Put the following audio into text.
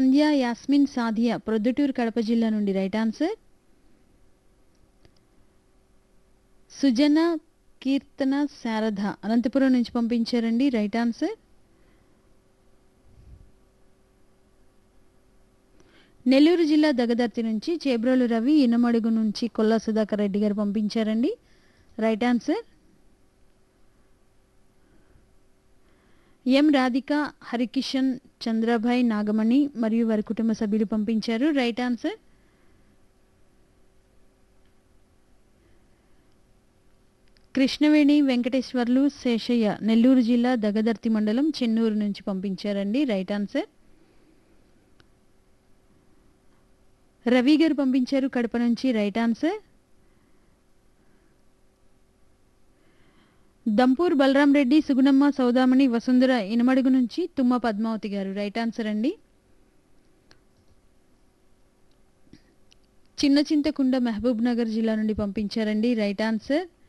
సంధ్య యాస్మిన్ సాదియా ప్రొద్దుటూరు కడప జిల్లా నుండి right answer Sujana Keerthana Sharada Anantapur నుంచి పంపించారండి రైట్ ఆన్సర్ నెల్లూరు జిల్లా దగదర్తి నుంచి చేబ్రోలు రవి ఇనమడుగు నుంచి కొల్లా సుధాకర్ రెడ్డి గారు పంపించారండి right answer M Radhika Harikishan Chandrabhai Nagamani మరియు వారి కుటుంబ సభ్యులు పంపించారు రైట్ ఆన్సర్ కృష్ణవేణి వెంకటేశ్వర్లు శేషయ్య నెల్లూరు జిల్లా దగదర్తి మండలం చెన్నూరు నుంచి పంపించారండి రైట్ ఆన్సర్ రవి గారు పంపించారు కడప నుంచి రైట్ ఆన్సర్ దంపూర్ బలరాం రెడ్డి సుగుణమ్మ సౌదామణి వసుంధర ఇనమడుగు నుంచి తుమ్మ పద్మావతి గారు రైట్ ఆన్సర్ అండి చిన్న చింతకుండ మహబూబ్ నగర్ జిల్లా నుండి పంపించారండి రైట్ ఆన్సర్